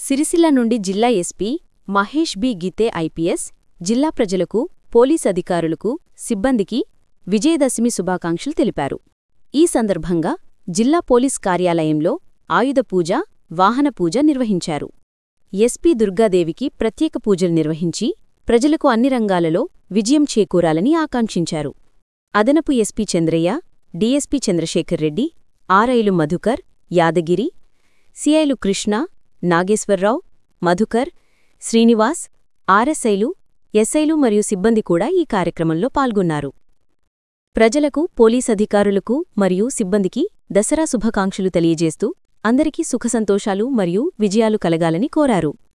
సిరిసిల్ల నుండి జిల్లా SP Mahesh B Geethe IPS జిల్లా ప్రజలకు పోలీస్ అధికారులకు సిబ్బందికి విజయదశమి శుభాకాంక్షలు తెలిపారు ఈ సందర్భంగా జిల్లా పోలీస్ కార్యాలయంలో ఆయుధ పూజ వాహన పూజ నిర్వహించారు ఎస్పీ దుర్గాదేవికి ప్రత్యేక పూజలు నిర్వహించి ప్రజలకు అన్ని రంగాలలో విజయం చేకూరాలని ఆకాంక్షించారు అదనపు ఎస్పీ చంద్రయ్య డీఎస్పీ చంద్రశేఖర్ రెడ్డి ఆర్ఐలు మధుకర్ యాదగిరి సిఐలు కృష్ణ నాగేశ్వరరావు మధుకర్ శ్రీనివాస్ ఆర్ఎస్ఐలు ఎస్ఐలు మరియు సిబ్బంది కూడా ఈ కార్యక్రమంలో పాల్గొన్నారు ప్రజలకు పోలీస్ అధికారులకు మరియు సిబ్బందికి దసరా శుభాకాంక్షలు తెలియజేస్తూ అందరికీ సుఖసంతోషాలు మరియు విజయాలు కలగాలని కోరారు